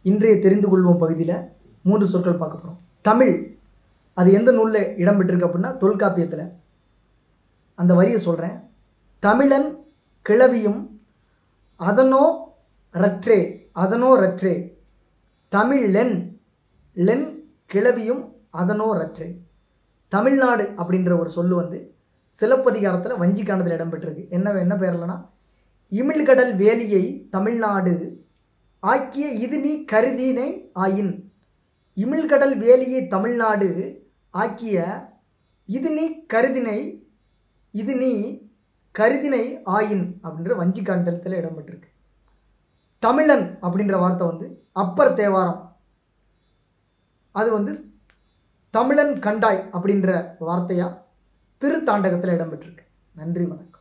இன்றைய தெரிந்து கொள்வோம் பகுதியில் மூன்று சொற்கள் பார்க்க போகிறோம் தமிழ் அது எந்த நூலில் இடம்பெற்றிருக்கு அப்படின்னா தொல்காப்பியத்தில் அந்த வரியை சொல்கிறேன் தமிழன் கிளவியும் அதனோ ரற்றே அதனோ ரற்றே தமிழென் லென் கிளவியும் அதனோ ரற்றே தமிழ்நாடு அப்படின்ற ஒரு சொல்லு வந்து சிலப்பதிகாரத்தில் வஞ்சிக்கானத்தில் இடம்பெற்றிருக்கு என்ன என்ன பேர்லனா இமிழ்கடல் வேலியை தமிழ்நாடு ஆக்கிய இது நீ கருதினை ஆயின் இமிழ்கடல் வேலியை தமிழ்நாடு ஆக்கிய இது நீ கருதினை இது நீ கருதினை ஆயின் அப்படின்ற வஞ்சிக்காண்டத்தில் இடம்பெற்றிருக்கு தமிழன் அப்படின்ற வார்த்தை வந்து அப்பர் தேவாரம் அது வந்து தமிழன் கண்டாய் அப்படின்ற வார்த்தையா திருத்தாண்டகத்தில் இடம்பெற்றிருக்கு நன்றி வணக்கம்